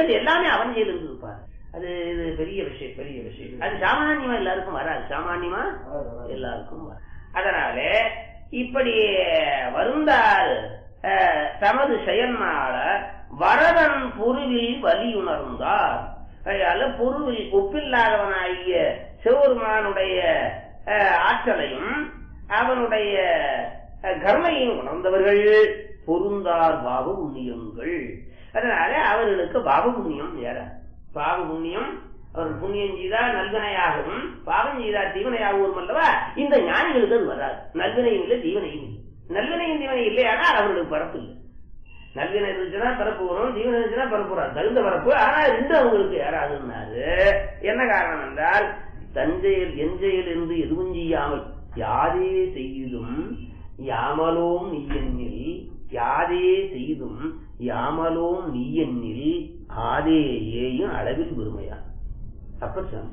செய்தது எல்லாமே அவன் செய்திருந்து இருப்பார் அது இது பெரிய விஷயம் பெரிய விஷயம் அது சாமானியமா எல்லாருக்கும் வராது சாமானியமா எல்லாருக்கும் வராது. அதனால இப்படி வருந்தார் அஹ், தமது செயல்மால வரதன் பொருவில் வலியுணர்ந்தார் அதனால பொருவில் ஒப்பில்லாதவனாகிய சிவபெருமானுடைய அஹ், ஆற்றலையும் அவனுடைய அஹ், கர்மையும் உணர்ந்தவர்கள் பொருந்தார் பாவ புண்ணியங்கள் அதனால அவர்களுக்கு பாவ புண்ணியம் ஏற பாவ புண்ணியம் அவர் புண்ணியம் செய்தா நல்வினையாகவும் பாவம் செய்தா தீவனையாகவும் அல்லவா இந்த ஞானிகளுக்கு அது வராது நல்வினையும் இல்லை தீவனையும் இல்லை நல்வினையும் தீவனை இல்லையானால் அவர்களுக்கு பரப்பு இல்லை நல்வினை இருந்துச்சுன்னா பரப்பு வரும் தீவனை இருந்துச்சுன்னா பரப்பு வராது தகுந்த பரப்பு ஆனா ரெண்டு அவங்களுக்கு யாராதுன்னாரு என்ன காரணம் என்றால் தஞ்சையில் எஞ்சையில் இருந்து எதுவும் செய்யாமல் யாரே செய்தும் யாமலோம் நீயெண்ணில் யாதே செய்தும் யாமலோம் நீயெண்ணில் ஆதேயேயும் அளவில் பெருமையா அப்ப சொன்ன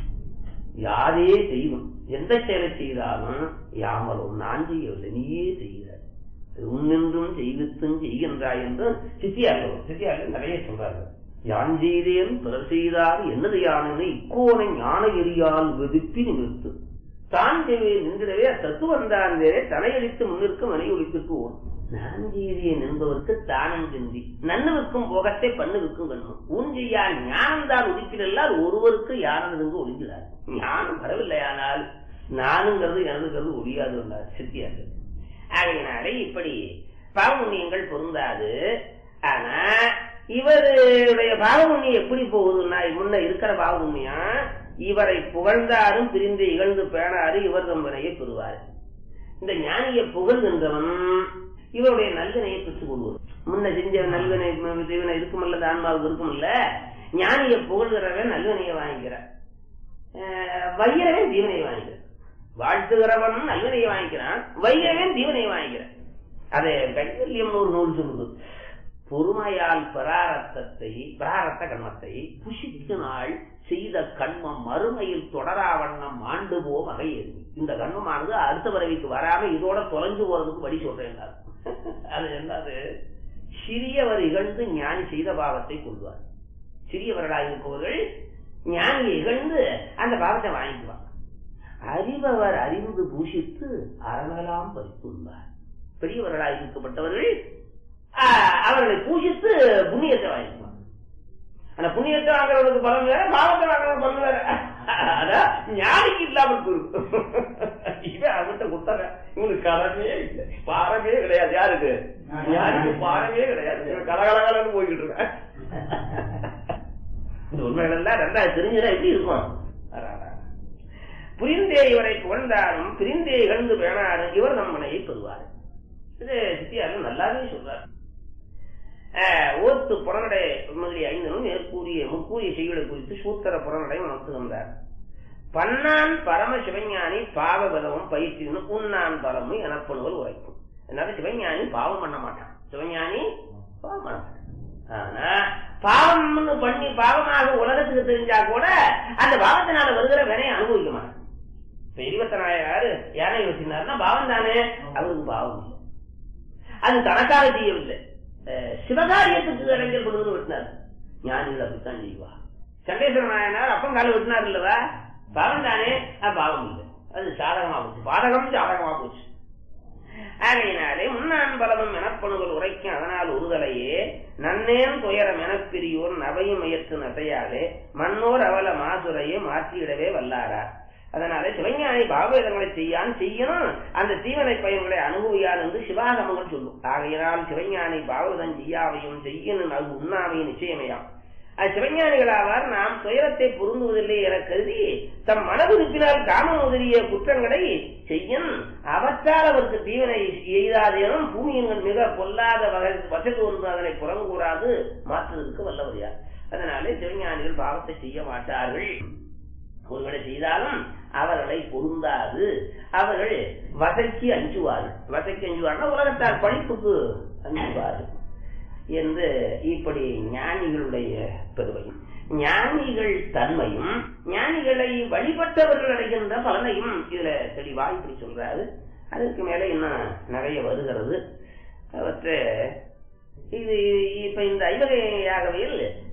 யாரே செய்தும் எந்த செயலை செய்தாலும் யாமலும் நான் செய்யவில்லை நீயே செய்கிறாய் உன்னின்றும் செய்வித்தும் செய்கின்றாய் என்று சித்தியார்கள் சித்தியார்கள் நிறைய சொல்றார்கள் யான் செய்தேன் பிறர் செய்தார் என்னது யானை இக்கோனை ஞான எரியால் வெதுப்பி நிமிர்த்து தான் செய்வேன் நின்றிடவே தத்துவந்தான் வேறே தலையடித்து முன்னிற்கும் மனை ஒழிப்பிற்கு ஓர் நான் செய்தேன் என்பவருக்கு தானம் சிந்தி நன்னுவிற்கும் போகத்தை பண்ணுவிற்கும் கண்ணும் உன் செய்யா ஞானம் தான் உதிப்பிடல்லால் ஒருவருக்கு யானது ஒழிஞ்சிடார் ஞானம் வரவில்லையானால் நானுங்கிறது எனதுங்கிறது ஒழியாது என்றார் சித்தியார்கள் ஆகையினாலே இப்படி பாவமுண்ணியங்கள் பொருந்தாது ஆனா இவருடைய பாவமுண்ணியம் எப்படி போகுதுன்னா முன்ன இருக்கிற பாவமுண்ணியம் இவரை புகழ்ந்தாரும் பிரிந்து இகழ்ந்து பேணாரு இவர் தம்பனையை பெறுவார் இந்த ஞானியை புகழ்கின்றவன் இவருடைய நல்வினையை பெற்றுக் கொள்வது முன்ன செஞ்ச நல்வினை தீவனை இருக்குமல்ல இந்த ஆன்மாவுக்கு இருக்குமல்ல ஞானியை புகழ்கிறவன் நல்வினையை வாங்கிக்கிறான் அஹ் வையவன் தீவனையை வாங்கிக்கிறான் வாழ்த்துகிறவன் நல்வினையை வாங்கிக்கிறான் வையவன் தீவனையை வாங்கிக்கிறான் அதை கைவல்யம் ஒரு நூல் சொல்லுது பொறுமையால் பிராரத்தத்தை பிராரத்த கண்மத்தை புஷித்து நாள் செய்த கண்மம் மறுமையில் தொடராவண்ணம் ஆண்டு போ வகையேறி இந்த கண்மமானது அடுத்த பிறவிக்கு வராம இதோட தொலைஞ்சு போறதுக்கு வழி சொல்றேன் அது என்னது சிறியவர் இகழ்ந்து ஞானி செய்த பாவத்தை கொள்வார் சிறியவர்களாக இருப்பவர்கள் ஞானியை இகழ்ந்து அந்த பாவத்தை வாங்கிக்குவாங்க அறிபவர் அறிந்து பூஷித்து அறமெல்லாம் பறித்துள்ளார் பெரியவர்களாக இருக்கப்பட்டவர்கள் ஆஹ், அவர்களை பூஜித்து புண்ணியத்தை வாங்கிக்குவாங்க அந்த புண்ணியத்தை வாங்குறவனுக்கு பலன் வேற பாவத்தை வாங்குறது பலன் வேற அதான் ஞானிக்கு இல்லாமல் போயிடும் இவன் அவன்கிட்ட குத்தக இவனுக்கு கடமே இல்லை பாரமே கிடையாது யாருக்கு ஞானிக்கு பாரமே கிடையாது இவன் கலகலகலன்னு போய்கிட்டு இருக்கான் இந்த உண்மைகள் எல்லாம் ரெண்டாவது தெரிஞ்சுதான் எப்படி இருக்கும் அடாடா. புரிந்தே இவரை புகழ்ந்தாலும் பிரிந்தே இகழ்ந்து பேணாரும் இவர் நம்மனையை பெறுவார் இது சித்தியாரும் நல்லாவே சொல்றார் ஆஹ், ஓத்து புறநடை முதலிய ஐந்தனும் மேற்கூறிய முக்கூறிய செய்களை குறித்து சூத்திர புறநடை உணர்த்துகின்றார் பன்னான் பரம சிவஞானி பாவ பலமும் பயிற்சின்னு உன்னான் பலமும் எனப்படுவது உரைக்கும் அதனால சிவஞானி பாவம் பண்ண மாட்டான் சிவஞானி பாவம் பண்ண மாட்டான் ஆனா பாவம்னு பண்ணி பாவமாக உலகத்துக்கு தெரிஞ்சா கூட அந்த பாவத்தினால வருகிற வினையை அனுபவிக்க மாட்டான் இப்ப இருபத்தனாயிரம் யானை வச்சிருந்தாருன்னா பாவம் தானே அவருக்கு பாவம் இல்லை அது தனக்காக செய்யவில்லை அஹ் சிவகாரியத்துக்கு இளைஞர் கொண்டு வந்து வெட்டினார் ஞானிகள் அப்படித்தான் செய்வா சண்டேஸ்வர நாயனார் அப்பம் கால வெட்டினார் இல்லவா பாவம் தானே அது பாவம் இல்லை அது சாதகமா போச்சு பாதகம் சாதகமா போச்சு ஆகையினாலே முன்னான் பலமும் எனப்படுகள் உரைக்கும் அதனால் ஒருதலையே நன்னேன் துயரம் எனப்பிரியோர் நவையும் முயற்று நசையாலே மன்னோர் அவல மாசுரையை மாற்றியிடவே வல்லாரா அதனால சிவஞானி பாவவேதங்களை செய்யான் செய்யணும் அந்த தீவனை பயன்களை அனுபவியான் என்று சிவாகமங்கள் சொல்லும் ஆகையினால் சிவஞானி பாவதம் செய்யாவையும் செய்யணும் அது உண்ணாமையும் நிச்சயமையாம் அது சிவஞானிகளாவார் நாம் துயரத்தை பொருந்துவதில்லை என கருதி தம் மனதுறுப்பினால் காம முதலிய குற்றங்களை செய்யும் அவற்றால் அவருக்கு தீவனை எய்தாதேனும் பூமியங்கள் மிக பொல்லாத வகை வசதி ஒன்று அதனை புறங்கூறாது மாற்றுவதற்கு வல்லவர் யார் அதனாலே சிவஞானிகள் பாவத்தை செய்ய மாட்டார்கள் ஒருவேளை செய்தாலும் அவர்களை பொருந்தாது அவர்கள் வசைக்கு அஞ்சுவார்கள் வசைக்கு அஞ்சுவார்கள் உலகத்தார் படிப்புக்கு அஞ்சுவார்கள் என்று இப்படி ஞானிகளுடைய பெருமையும் ஞானிகள் தன்மையும் ஞானிகளை வழிபட்டவர்கள் அடைகின்ற பலனையும் இதுல தெளிவா இப்படி சொல்றாரு அதுக்கு மேல இன்னும் நிறைய வருகிறது அவற்றை இது இப்ப இந்த ஐவகையாகவையில்